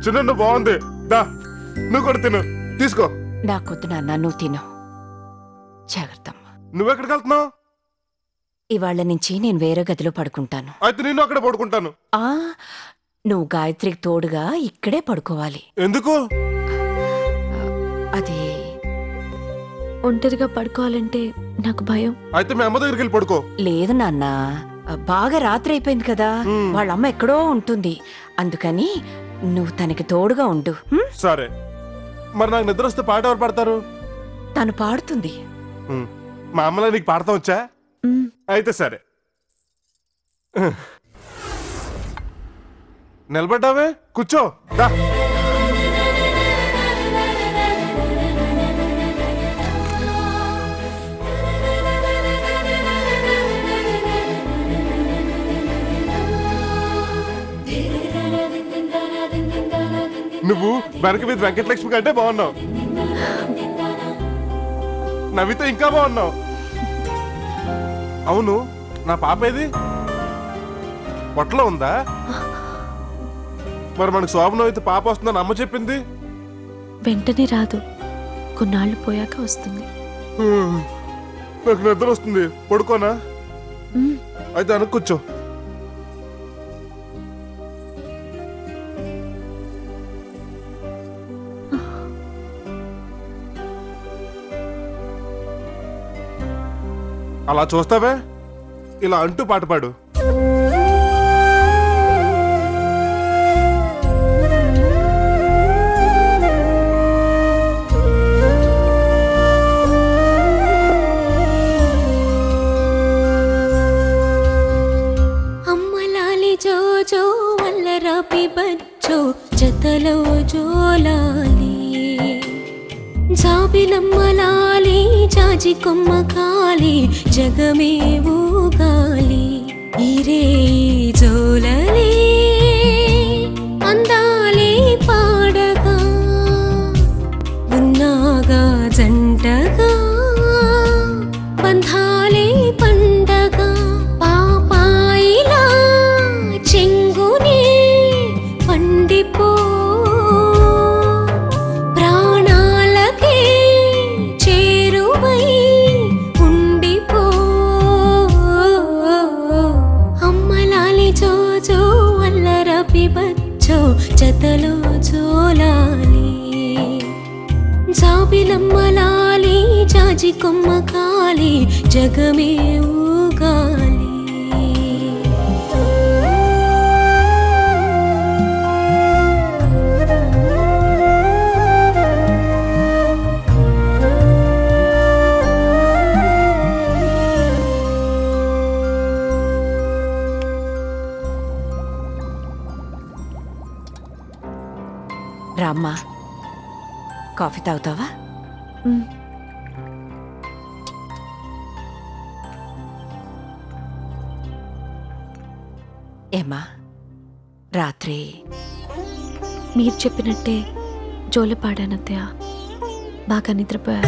చిన్న బాగుంది దా నువ్వు కూడా తిను తీసుకో నాకొద్దు నాన్న నువ్వు తిను జాగ్రత్త నువ్వెక్కడికి వెళ్తున్నావు ఇవాళ నుంచి నేను వేరే గదిలో పడుకుంటాను అయితే నేను అక్కడ పడుకుంటాను ఆ నువ్వు గాయత్రికి తోడుగా ఇక్కడే పడుకోవాలి ఎందుకు అది ఒంటరిగా పడుకోవాలంటే నాకు భయం అయితే మీ అమ్మ దగ్గరికి వెళ్ళి పడుకో లేదు నాన్న బాగా రాత్రి అయిపోయింది కదా మ్మ్. వాళ్ళ అమ్మ ఎక్కడో ఉంటుంది అందుకని నువ్వు తనకి తోడుగా ఉండు హ్మ్? సరే మరి నాకు నిద్ర వస్తే పాట ఎవరు పాడతారు తను పాడుతుంది ఉమ్. మా అమ్మలా నీకు పాడతాం వచ్చా మ్, అయితే సరే నిలబడ్డావే కూర్చో దా నువ్వు వెనక మీద వెంకటలక్ష్మి కంటే బాగున్నావు నవ్వితే ఇంకా బాగున్నావు అవును నా పాప ఏది పొట్టలో ఉందా మరి మనకు శోభనం అయితే పాప వస్తుందని అమ్మ చెప్పింది వెంటనే రాదు కొన్నాళ్ళు పోయాక వస్తుంది నాకు నిద్ర వస్తుంది పడుకోనా మ్, అయితే వెనక్కి కూర్చో అలా చూస్తావే ఇలా అంటూ పాట పాడు అమ్మలాలి జోజో వల్లరాపి బచ్చో జతలో జోలాలి జాబిలమ్మలాలి జాజి కొమ్మ కాలి జగమే ఊగాలి ఇరే జోలలే అందాలే పాడగా ఉన్నాగా జంటగా బంధాలే పండగ పాపాయిలా చెంగునే పండిపో ప్రాణాలకే చేరువై ఉండిపో అమ్మలాలి జోజో అల్లరపి బచ్చో జతలో జోలాలి జాబిలమ్మలాలి జాజి కొమ్మ కాలి జగమే ఊగాలి రామ్మా కాఫీ తాగుతావా మ్. ఏమ్మా రాత్రి మీరు చెప్పినట్టే జోల పాడానత్తయ్య బాగా నిద్రపోయారు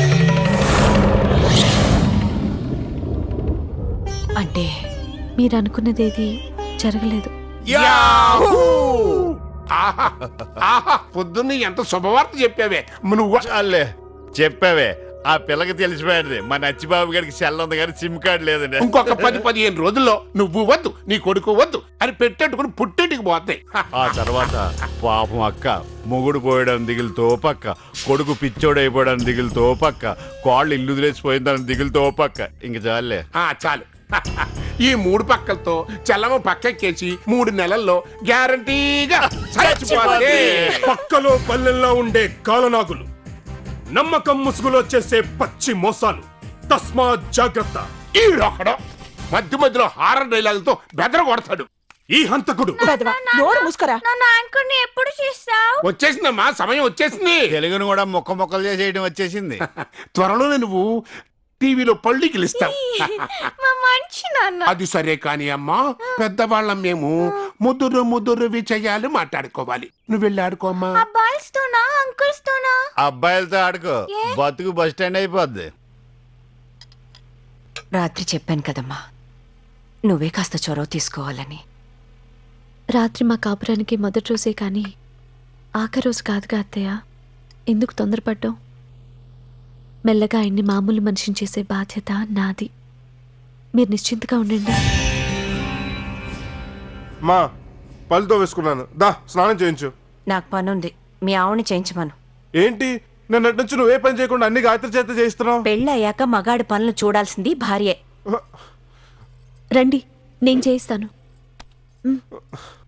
అంటే మీరు అనుకున్నదేది జరగలేదు యాహూ! ఆహా! ఆహా! పొద్దున్న ఎంత శుభవార్త చెప్పావే నువ్వు చాలే చెప్పావే ఆ పిల్లకి తెలిసిపోయింది మా నచ్చిబాబు గారికి సెల్ ఉంది కానీ సిమ్ కార్డు లేదండి ఇంకొక పది పదిహేను రోజుల్లో నువ్వు వద్దు నీ కొడుకు వద్దు అని పెట్టేట్టుకుని పుట్టేటికి పోతాయి ఆ తర్వాత పాపం అక్క మొగుడు పోయడం దిగులుతో పక్క కొడుకు పిచ్చోడైపోవడం దిగులుతో పక్క కాళ్ళు ఇల్లు వదిలేసిపోయిందని దిగులుతో పక్క ఇంక చాలే ఆ చాలు ఈ మూడు పక్కలతో చల్లమ పక్కెక్కేసి మూడు నెలల్లో గ్యారంటీగా చచ్చిపోతే పక్కలో పల్లెల్లో ఉండే కాలనాగులు నమ్మకం ముసుగులో చేసే పచ్చి మోసాలు తస్మా జాగ్రత్త ఈడొక్కడో మధ్య మధ్యలో హారర్ డైలాగులతో బెదర కొడతాడు ఈ హంతకుడు నోరు మూసుకురా నన్ను యాంకర్ని ఎప్పుడు చేస్తావు వచ్చేసిందమ్మా సమయం వచ్చేసింది తెలుగును కూడా మొక్క మొక్కలు చేసేయడం వచ్చేసింది త్వరలోనే నువ్వు టీవీలో పళ్ళు గెలుస్తావు మా మంచి నాన్న అది సరే కాని అమ్మా పెద్దవాళ్ళం మేము ముదురు ముదురు విజయాలు మాట్లాడుకోవాలి నువ్వు వెళ్ళి ఆడుకో అమ్మా బాయ్స్ తోనా అంకుల్స్ తోనా అబ్బాయిలతో ఆడుకో బతుకు బస్ స్టాండ్ అయిపోద్ది రాత్రి చెప్పాను కదమ్మా నువ్వే కాస్త చొరవ తీసుకోవాలని రాత్రి మా కాపురానికి మొదటి రోజే కానీ ఆఖరి రోజు కాదుగా అత్తయ్య ఎందుకు తొందరపడ్డావు మెల్లగా ఆయన్ని మామూలు మనిషిని చేసే బాధ్యత నాది మీరు నిశ్చింతగా ఉండండి మా పళ్ళుతో వేసుకున్నాను దా స్నానం చేయించు నాకు పనుంది మీ ఆవుని చేయించమను ఏంటి నేను నుంచి నువ్వే పని చేయకుండా అన్ని గాయత్రి చేత చేయిస్తున్నావు పెళ్ళయ్యాక మగాడి పనులు చూడాల్సింది భార్యే రండి నేను చేయిస్తాను